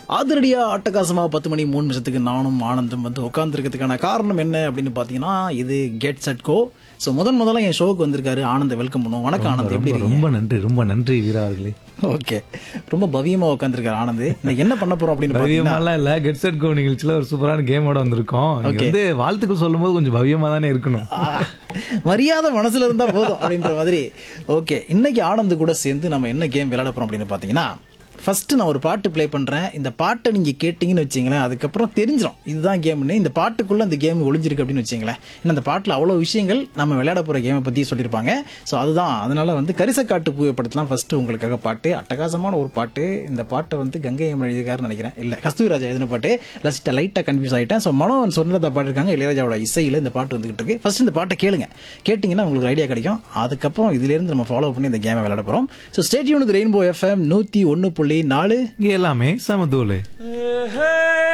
அதிரடியாக அட்டகாசமாக பத்து மணி மூணு நிமிஷத்துக்கு நானும் ஆனந்தும் வந்து உட்காந்துருக்கிறதுக்கான காரணம் என்ன அப்படின்னு பார்த்தீங்கன்னா இது கெட் செட் கோ ஸோ முதன் முதல்ல என் ஷோவுக்கு வந்திருக்காரு ஆனந்த் வெல்கம் பண்ணுவோம் வணக்கம் ஆனந்த் எப்படி ரொம்ப இருக்கீங்க ரொம்ப நன்றி ரொம்ப நன்றி வீரா அவர்களே ஓகே ரொம்ப பவியமாக உட்காந்துருக்காரு ஆனந்த் இன்னைக்கு என்ன பண்ண போறோம் அப்படின்னு பார்த்தீங்கன்னா பவியமாலாம் இல்ல கெட் செட் கோ நிகழ்ச்சியில ஒரு சூப்பரான கேமோட வந்திருக்கோம் நீங்க வந்து வாழ்த்துக்கள் சொல்லும்போது கொஞ்சம் பவியமா தானே இருக்கணும் ஆ, மரியாதை மனசுல இருந்தா போதும் அப்படின்ற மாதிரி ஓகே இன்னைக்கு ஆனந்த் கூட சேர்ந்து நம்ம என்ன கேம் விளையாட போறோம் அப்படின்னு பாத்தீங்கன்னா ஃபர்ஸ்ட் நான் ஒரு பாட்டு ப்ளே பண்றேன் இந்த பாட்டை நீங்க கேட்டீங்கன்னு வச்சீங்களேன் அதுக்கப்புறம் தெரிஞ்சிடும் இதுதான் கேம்னு இந்த பாட்டுக்குள்ள இந்த கேம் ஒளிஞ்சிருக்கு அப்படின்னு வச்சீங்களேன் ஏன்னா இந்த பாட்டுல அவ்வளவு விஷயங்கள் நம்ம விளையாட போற கேமை பத்தி சொல்லியிருப்பாங்க ஸோ அதுதான் அதனால வந்து கரிசக்காட்டு பூவை படத்தெல்லாம் ஃபர்ஸ்ட் உங்களுக்காக பாட்டு அட்டகாசமான ஒரு பாட்டு இந்த பாட்டை வந்து கங்கை அம்மன் எழுதியிருக்காருன்னு நினைக்கிறேன் இல்ல கஸ்தூரி ராஜா எழுதின பாட்டு லைட்டா லைட்டா கன்ஃபியூஸ் ஆயிட்டேன் ஸோ மனோன் சொன்னதை பாட்டிருக்காங்க இளையராஜாவோட இசையில இந்த பாட்டு வந்துகிட்டு இருக்கு ஃபர்ஸ்ட் இந்த பாட்டை கேளுங்க கேட்டிங்கன்னா உங்களுக்கு ஐடியா கிடைக்கும் அதுக்கப்புறம் இதுல இருந்து நம்ம ஃபாலோ பண்ணி இந்த கேமை விளையாட போறோம் ஸோ ஸ்டேட்யூன் ரெயின்போ எஃப்எம் நூத்தி ஒன்னு புள்ளி நாலு இங்க எல்லாமே சமதூளு Hey,